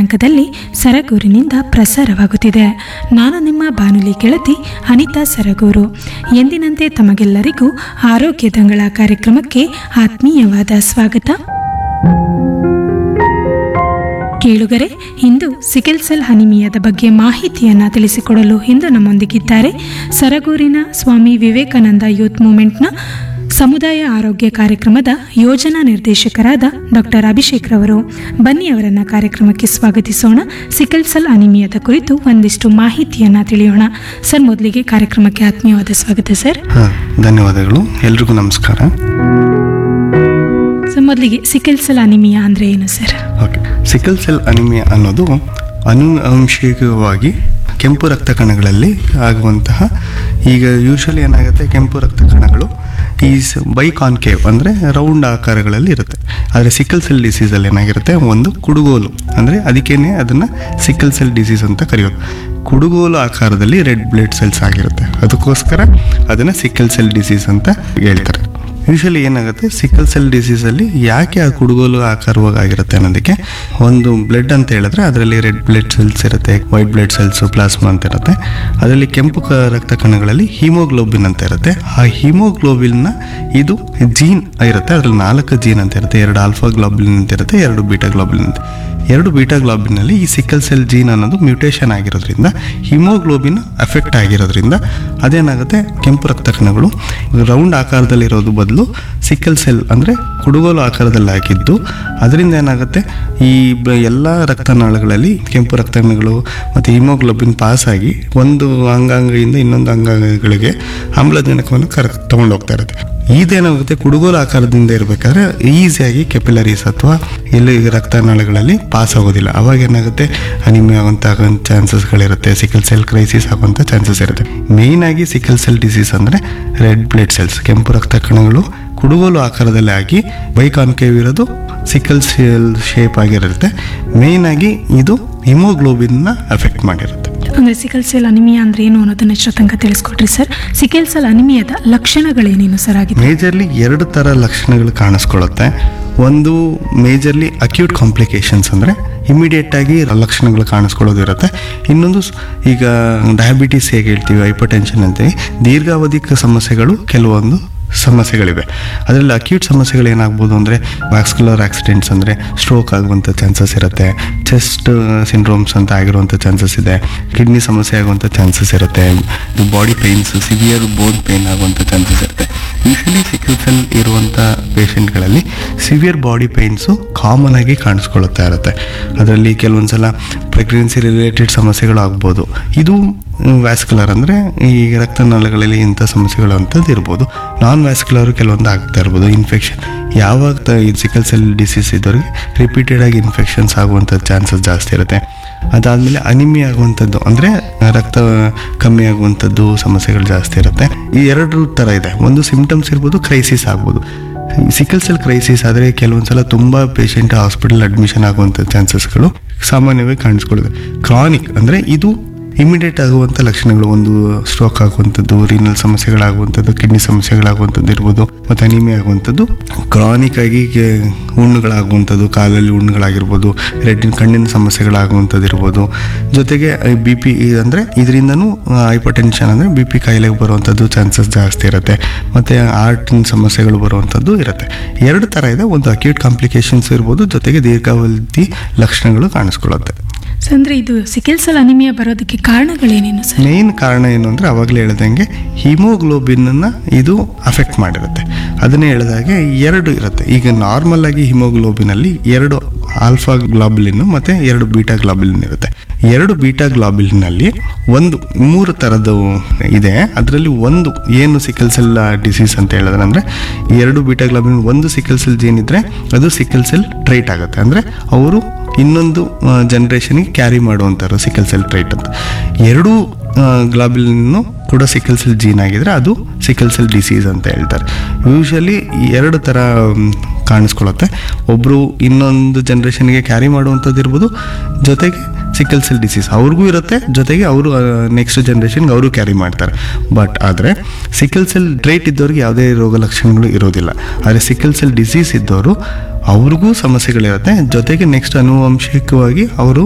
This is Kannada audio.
ಕಂಪನಾಂಕದಲ್ಲಿ ಸರಗೂರಿನಿಂದ ಪ್ರಸಾರವಾಗುತ್ತಿದೆ ನಾನು ನಿಮ್ಮ ಬಾನುಲಿ ಗೆಳತಿ ಅನಿತಾ ಸರಗೂರು ಎಂದಿನಂತೆ ತಮಗೆಲ್ಲರಿಗೂ ಆರೋಗ್ಯ ದಂಗಳ ಕಾರ್ಯಕ್ರಮಕ್ಕೆ ಆತ್ಮೀಯವಾದ ಸ್ವಾಗತ ಕೇಳುಗರೆ ಇಂದು ಸಿಕೆಲ್ ಸೆಲ್ ಅನಿಮಿಯದ ಬಗ್ಗೆ ಮಾಹಿತಿಯನ್ನ ತಿಳಿಸಿಕೊಡಲು ಇಂದು ನಮ್ಮೊಂದಿಗಿದ್ದಾರೆ ಸರಗೂರಿನ ಸ್ವಾಮಿ ವಿವೇಕಾನಂದ ಯೂತ್ ಮೂವ್ಮೆಂಟ್ನ ಸಮುದಾಯ ಆರೋಗ್ಯ ಕಾರ್ಯಕ್ರಮದ ಯೋಜನಾ ನಿರ್ದೇಶಕರಾದ ಡಾಕ್ಟರ್ ಅಭಿಷೇಕ್ ರವರು ಬನ್ನಿ ಅವರನ್ನ ಕಾರ್ಯಕ್ರಮಕ್ಕೆ ಸ್ವಾಗತಿಸೋಣ ಸಿಕಲ್ ಸೆಲ್ ಅನಿಮಿಯದ ಕುರಿತು ಒಂದಿಷ್ಟು ಮಾಹಿತಿಯನ್ನ ತಿಳಿಯೋಣ ಸರ್ ಮೊದಲಿಗೆ ಕಾರ್ಯಕ್ರಮಕ್ಕೆ ಆತ್ಮೀಯವಾದ ಸ್ವಾಗತ ಸರ್ ಹಾಂ ಧನ್ಯವಾದಗಳು ಎಲ್ರಿಗೂ ನಮಸ್ಕಾರ ಸೊ ಮೊದಲಿಗೆ ಸಿಕಲ್ ಸೆಲ್ ಅನಿಮಿಯಾ ಅಂದ್ರೆ ಏನು sir okay sickle cell anaemia ಅನ್ನೋದು ಅನುವಂಶಿಕವಾಗಿ ಕೆಂಪು ರಕ್ತ ಕಣಗಳಲ್ಲಿ ಆಗುವಂತಹ ಈಗ ಯೂಶಲಿ ಏನಾಗುತ್ತೆ ಕೆಂಪು ರಕ್ತ ಕಣಗಳು ಈ ಬೈ ಕಾನ್ಕೇವ್ ಅಂದರೆ ರೌಂಡ್ ಆಕಾರಗಳಲ್ಲಿ ಇರುತ್ತೆ ಆದರೆ ಸಿಕ್ಕಲ್ ಸೆಲ್ ಡಿಸೀಸಲ್ಲಿ ಏನಾಗಿರುತ್ತೆ ಒಂದು ಕುಡುಗೋಲು ಅಂದರೆ ಅದಕ್ಕೇನೆ ಅದನ್ನು ಸಿಕ್ಕಲ್ ಸೆಲ್ ಡಿಸೀಸ್ ಅಂತ ಕರೆಯೋದು ಕುಡುಗೋಲು ಆಕಾರದಲ್ಲಿ ರೆಡ್ ಬ್ಲಡ್ ಸೆಲ್ಸ್ ಆಗಿರುತ್ತೆ ಅದಕ್ಕೋಸ್ಕರ ಅದನ್ನು ಸಿಕ್ಕಲ್ ಸೆಲ್ ಡಿಸೀಸ್ ಅಂತ ಹೇಳ್ತಾರೆ ಯೂಶಲಿ ಏನಾಗುತ್ತೆ ಸಿಕ್ಕಲ್ ಸೆಲ್ ಡಿಸೀಸಲ್ಲಿ ಯಾಕೆ ಆ ಕುಡುಗೋಲು ಆಕಾರವಾಗಿ ಆಗಿರುತ್ತೆ ಅನ್ನೋದಕ್ಕೆ ಒಂದು ಬ್ಲಡ್ ಅಂತ ಹೇಳಿದ್ರೆ ಅದರಲ್ಲಿ ರೆಡ್ ಬ್ಲಡ್ ಸೆಲ್ಸ್ ಇರುತ್ತೆ ವೈಟ್ ಬ್ಲಡ್ ಸೆಲ್ಸ್ ಪ್ಲಾಸ್ಮಾ ಅಂತ ಇರುತ್ತೆ ಅದರಲ್ಲಿ ಕೆಂಪು ಕ ರಕ್ತ ಕಣಗಳಲ್ಲಿ ಹಿಮೋಗ್ಲೋಬಿನ್ ಅಂತ ಇರುತ್ತೆ ಆ ಹಿಮೋಗ್ಲೋಬಿನ್ನ ಇದು ಜೀನ್ ಇರುತ್ತೆ ಅದರಲ್ಲಿ ನಾಲ್ಕು ಜೀನ್ ಅಂತ ಇರುತ್ತೆ ಎರಡು ಆಲ್ಫಾ ಗ್ಲೋಬಿನ್ ಅಂತ ಇರುತ್ತೆ ಎರಡು ಬೀಟಾ ಗ್ಲೋಬಿನ್ ಅಂತ ಎರಡು ಬೀಟಾ ಗ್ಲೋಬಿನಲ್ಲಿ ಈ ಸಿಕ್ಕಲ್ ಸೆಲ್ ಜೀನ್ ಅನ್ನೋದು ಮ್ಯೂಟೇಷನ್ ಆಗಿರೋದ್ರಿಂದ ಹಿಮೋಗ್ಲೋಬಿನ್ ಅಫೆಕ್ಟ್ ಆಗಿರೋದ್ರಿಂದ ಅದೇನಾಗುತ್ತೆ ಕೆಂಪು ರಕ್ತ ಕಣಗಳು ರೌಂಡ್ ಆಕಾರದಲ್ಲಿರೋದು ಬದಲು ಸಿಕ್ಕಲ್ ಸೆಲ್ ಅಂದರೆ ಕುಡುಗೋಲು ಆಕಾರದಲ್ಲಿ ಹಾಕಿದ್ದು ಅದರಿಂದ ಏನಾಗುತ್ತೆ ಈ ಬ- ಎಲ್ಲ ರಕ್ತನಾಳಗಳಲ್ಲಿ ಕೆಂಪು ರಕ್ತಕಣಗಳು ಮತ್ತು ಹಿಮೋಗ್ಲೋಬಿನ್ ಪಾಸ್ ಆಗಿ ಒಂದು ಅಂಗಾಂಗದಿಂದ ಇನ್ನೊಂದು ಅಂಗಾಂಗಗಳಿಗೆ ಆಮ್ಲಜನಕವನ್ನು ಕರ ತಗೊಂಡು ಹೋಗ್ತಾ ಇರುತ್ತೆ ಇದೇನಾಗುತ್ತೆ ಕುಡುಗೋಲು ಆಕಾರದಿಂದ ಇರಬೇಕಾದ್ರೆ ಈಸಿಯಾಗಿ ಕೆಪಿಲರೀಸ್ ಅಥವಾ ಎಲ್ಲಿ ರಕ್ತನಾಳಗಳಲ್ಲಿ ಪಾಸ್ ಆಗೋದಿಲ್ಲ ಅವಾಗ ಏನಾಗುತ್ತೆ ಅನಿಮಿಯಾ ಆಗುವಂಥ ಚಾನ್ಸಸ್ಗಳಿರುತ್ತೆ ಸಿಕಲ್ ಸೆಲ್ ಕ್ರೈಸಿಸ್ ಆಗುವಂಥ ಚಾನ್ಸಸ್ ಇರುತ್ತೆ ಮೇಯ್ನ್ ಆಗಿ ಸಿಕಲ್ ಸೆಲ್ ಡಿಸೀಸ್ ಅಂದರೆ ರೆಡ್ ಬ್ಲಡ್ ಸೆಲ್ಸ್ ಕೆಂಪು ರಕ್ತ ಕಣಗಳು ಕುಡುಗೋಲು ಆಕಾರದಲ್ಲಿ ಆಗಿ ಬೈಕಾನ್ಕೇವ್ ಇರೋದು ಸಿಕಲ್ ಸೆಲ್ ಶೇಪ್ ಆಗಿರುತ್ತೆ ಮೇಯ್ನ್ ಆಗಿ ಇದು ಹಿಮೋಗ್ಲೋಬಿನ್ನ ಅಫೆಕ್ಟ್ ಮಾಡಿರುತ್ತೆ ಅಂದ್ರೆ ಸಿಕಲ್ ಸೆಲ್ ಅನಿಮಿಯಾ ಅಂದ್ರೆ ಏನು ಅನ್ನೋದನ್ನ ಇಷ್ಟ ತನಕ ತಿಳಿಸ್ಕೊಟ್ರಿ ಸರ್ ಸಿಕಲ್ ಸೆಲ್ ಅನಿಮಿಯಾದ ಲಕ್ಷಣಗಳೇನೇನು ಸರ್ ಆಗಿದೆ ಮೇಜರ್ಲಿ ಎರಡು ಥರ ಲಕ್ಷಣಗಳು ಕಾಣಿಸ್ಕೊಳ್ಳುತ್ತೆ ಒಂದು ಮೇಜರ್ಲಿ ಅಕ್ಯೂಟ್ ಕಾಂಪ್ಲಿಕೇಶನ್ಸ್ ಅಂದರೆ ಇಮಿಡಿಯೇಟ್ ಆಗಿ ಲಕ್ಷಣಗಳು ಕಾಣಿಸ್ಕೊಳ್ಳೋದು ಇರುತ್ತೆ ಇನ್ನೊಂದು ಸ್- ಈಗ ಡಯಾಬಿಟಿಸ್ ಹೇಗೆ ಹೇಳ್ತೀವಿ ಹೈಪರ್ ಟೆನ್ಷನ್ ಅಂತೀವಿ ದೀರ್ಘಾವಧಿಕ ಸಮಸ್ಯೆಗಳು ಕೆಲವೊಂದು ಸಮಸ್ಯೆಗಳಿವೆ ಅದರಲ್ಲಿ ಅಕ್ಯೂಟ್ ಸಮಸ್ಯೆಗಳು ಏನಾಗ್ಬೋದು ಅಂದರೆ ವ್ಯಾಕ್ಸ್ಕ್ಯುಲರ್ ಆಕ್ಸಿಡೆಂಟ್ಸ್ ಅಂದರೆ ಸ್ಟ್ರೋಕ್ ಆಗುವಂಥ ಚಾನ್ಸಸ್ ಇರುತ್ತೆ ಚೆಸ್ಟ್ ಸಿಂಡ್ರೋಮ್ಸ್ ಅಂತ ಆಗಿರುವಂಥ ಚಾನ್ಸಸ್ ಇದೆ ಕಿಡ್ನಿ ಸಮಸ್ಯೆ ಆಗುವಂಥ ಚಾನ್ಸಸ್ ಇರುತ್ತೆ body pains severe bone pain ಆಗುವಂಥ ಚಾನ್ಸಸ್ ಇರುತ್ತೆ ಯೂಶಲಿ ಸಿಕ್ಕಲ್ ಸೆಲ್ ಇರುವಂಥ ಪೇಷಂಟ್ಗಳಲ್ಲಿ ಸಿವಿಯರ್ ಬಾಡಿ ಪೇನ್ಸು ಕಾಮನ್ ಆಗಿ ಕಾಣಿಸ್ಕೊಳ್ತಾ ಇರುತ್ತೆ ಅದರಲ್ಲಿ ಕೆಲವೊಂದು ಸಲ ಪ್ರೆಗ್ನೆನ್ಸಿ ರಿಲೇಟೆಡ್ ಸಮಸ್ಯೆಗಳು ಆಗ್ಬೋದು ಇದು ವ್ಯಾಸ್ಕ್ಯುಲರ್ ಅಂದರೆ ಈ ರಕ್ತನಾಳಗಳಲ್ಲಿ ಇಂಥ ಸಮಸ್ಯೆಗಳು ಅಂಥದ್ದು ಇರ್ಬೋದು ನಾನ್ ವ್ಯಾಸ್ಕ್ಯುಲರ್ ಕೆಲವೊಂದು ಆಗ್ತಾ ಇರ್ಬೋದು ಇನ್ಫೆಕ್ಷನ್ ಯಾವಾಗ ತ- ಈ ಸಿಕಲ್ ಸೆಲ್ ಡಿಸೀಸ್ ಇದ್ದವ್ರಿಗೆ ರಿಪೀಟೆಡ್ ಆಗಿ ಇನ್ಫೆಕ್ಷನ್ಸ್ ಆಗುವಂಥ ಚಾನ್ಸಸ್ ಜಾಸ್ತಿ ಇರುತ್ತೆ ಅದಾದಮೇಲೆ ಅನಿಮಿ ಆಗುವಂಥದ್ದು ಅಂದರೆ ರಕ್ತ ಕಮ್ಮಿ ಆಗುವಂಥದ್ದು ಸಮಸ್ಯೆಗಳು ಜಾಸ್ತಿ ಇರುತ್ತೆ ಈ ಎರಡು ಥರ ಇದೆ ಒಂದು ಸಿಂಪ್ಟಮ್ಸ್ ಇರ್ಬೋದು ಕ್ರೈಸಿಸ್ ಆಗ್ಬೋದು ಸಿಕಲ್ ಸೆಲ್ ಕ್ರೈಸಿಸ್ ಆದರೆ ಕೆಲವೊಂದು ಸಲ ತುಂಬ ಪೇಷಂಟ್ ಹಾಸ್ಪಿಟಲ್ ಅಡ್ಮಿಷನ್ ಆಗುವಂಥ ಚಾನ್ಸಸ್ಗಳು ಸಾಮಾನ್ಯವಾಗಿ ಕಾಣಿಸ್ಕೊಳ್ಳುತ್ತೆ ಕ್ರಾನಿಕ್ ಅಂದರೆ ಇದು ಇಮಿಡಿಯೇಟ್ ಆಗುವಂಥ ಲಕ್ಷಣಗಳು ಒಂದು ಸ್ಟ್ರೋಕ್ ಆಗುವಂಥದ್ದು ರೀನಲ್ ಸಮಸ್ಯೆಗಳಾಗುವಂಥದ್ದು ಕಿಡ್ನಿ ಸಮಸ್ಯೆಗಳಾಗುವಂಥದ್ದು ಇರ್ಬೋದು ಮತ್ತು ಅನಿಮಿ ಆಗುವಂಥದ್ದು ಕ್ರಾನಿಕ್ ಆಗಿ ಕೆ- ಹುಣ್ಣುಗಳಾಗುವಂಥದ್ದು ಕಾಲಲ್ಲಿ ಹುಣ್ಣುಗಳಾಗಿರ್ಬೋದು ರೆಡ್ ಕಣ್ಣಿನ ಸಮಸ್ಯೆಗಳಾಗುವಂಥದ್ದು ಇರ್ಬೋದು ಜೊತೆಗೆ ಬಿ ಪಿ ಅಂದರೆ ಇದರಿಂದನೂ ಹೈಪರ್ ಟೆನ್ಷನ್ ಅಂದರೆ ಬಿ ಪಿ ಕಾಯಿಲೆಗೆ ಬರುವಂಥದ್ದು ಚಾನ್ಸಸ್ ಜಾಸ್ತಿ ಇರುತ್ತೆ ಮತ್ತು ಹಾರ್ಟಿನ ಸಮಸ್ಯೆಗಳು ಬರುವಂಥದ್ದು ಇರುತ್ತೆ ಎರಡು ಥರ ಇದೆ ಒಂದು ಅಕ್ಯೂಟ್ ಕಾಂಪ್ಲಿಕೇಶನ್ಸ್ ಇರ್ಬೋದು ಜೊತೆಗೆ ದೀರ್ಘಾವಧಿ ಲಕ್ಷಣಗಳು ಕಾಣಿಸ್ಕೊಳ್ಳುತ್ತೆ ಸೊ ಅಂದ್ರೆ ಇದು ಸಿಕಲ್ ಸೆಲ್ ಅನಿಮಿಯಾ ಬರೋದಕ್ಕೆ ಕಾರಣಗಳೇನೇನು ಸರ್ ಮೇನ್ ಕಾರಣ ಏನು ಅಂದರೆ ಅವಾಗಲೇ ಹೇಳ್ದಂಗೆ ಹಿಮೋಗ್ಲೋಬಿನ್ನ ಇದು ಅಫೆಕ್ಟ್ ಮಾಡಿರುತ್ತೆ ಅದನ್ನೇ ಹೇಳಿದಾಗೆ ಎರಡು ಇರುತ್ತೆ ಈಗ ನಾರ್ಮಲ್ ಆಗಿ ಹಿಮೋಗ್ಲೋಬಿನಲ್ಲಿ ಎರಡು ಆಲ್ಫಾ ಗ್ಲಾಬುಲಿನ್ ಮತ್ತು ಎರಡು ಬೀಟಾ ಗ್ಲಾಬುಲಿನ್ ಇರುತ್ತೆ ಎರಡು ಬೀಟಾ ಗ್ಲಾಬುಲಿನಲ್ಲಿ ಒಂದು ಮೂರು ಥರದ್ದು ಇದೆ ಅದರಲ್ಲಿ ಒಂದು ಏನು ಸಿಕಲ್ ಸೆಲ್ ಡಿಸೀಸ್ ಅಂತ ಹೇಳಿದ್ರೆ ಅಂದರೆ ಎರಡು ಬೀಟಾ ಗ್ಲಾಬುಲಿನ್ ಒಂದು ಸಿಕಲ್ ಸೆಲ್ ಜೀನ್ ಇದ್ದರೆ ಅದು ಸಿಕಲ್ ಸೆಲ್ ಟ್ರೈಟ್ ಆಗುತ್ತೆ ಅಂದರೆ ಅವರು ಇನ್ನೊಂದು ಜನ್ರೇಷನ್ಗೆ ಕ್ಯಾರಿ ಮಾಡುವಂಥವ್ರು ಸಿಕಲ್ ಸೆಲ್ ಟ್ರೈಟ್ ಅಂತ ಎರಡೂ ಗ್ಲಾಬಿಲಿನ್ನು ಕೂಡ ಸಿಕಲ್ ಸೆಲ್ ಜೀನ್ ಆಗಿದ್ರೆ ಅದು ಸಿಕಲ್ ಸೆಲ್ ಡಿಸೀಸ್ ಅಂತ ಹೇಳ್ತಾರೆ ಯೂಶಲಿ ಎರಡು ಥರ ಮ್, ಕಾಣಿಸ್ಕೊಳ್ಳುತ್ತೆ ಒಬ್ಬರು ಇನ್ನೊಂದು ಜನ್ರೇಷನ್ಗೆ ಕ್ಯಾರಿ ಮಾಡುವಂಥದ್ದು ಇರ್ಬೋದು ಜೊತೆಗೆ ಸಿಕಲ್ ಸೆಲ್ ಡಿಸೀಸ್ ಅವ್ರಿಗೂ ಇರುತ್ತೆ ಜೊತೆಗೆ ಅವರು ನೆಕ್ಸ್ಟ್ ಜನ್ರೇಷನ್ಗೆ ಅವರು ಕ್ಯಾರಿ ಮಾಡ್ತಾರೆ ಬಟ್ ಆದರೆ ಸಿಕಲ್ ಸೆಲ್ ಟ್ರೈಟ್ ಇದ್ದವ್ರಿಗೆ ಯಾವುದೇ ರೋಗ ಲಕ್ಷಣಗಳು ಇರೋದಿಲ್ಲ ಆದರೆ ಸಿಕಲ್ ಸೆಲ್ ಡಿಸೀಸ್ ಇದ್ದವರು ಅವ್ರಿಗೂ ಸಮಸ್ಯೆಗಳಿರುತ್ತೆ ಜೊತೆಗೆ ನೆಕ್ಸ್ಟ್ ಆನುವಂಶಿಕವಾಗಿ ಅವರು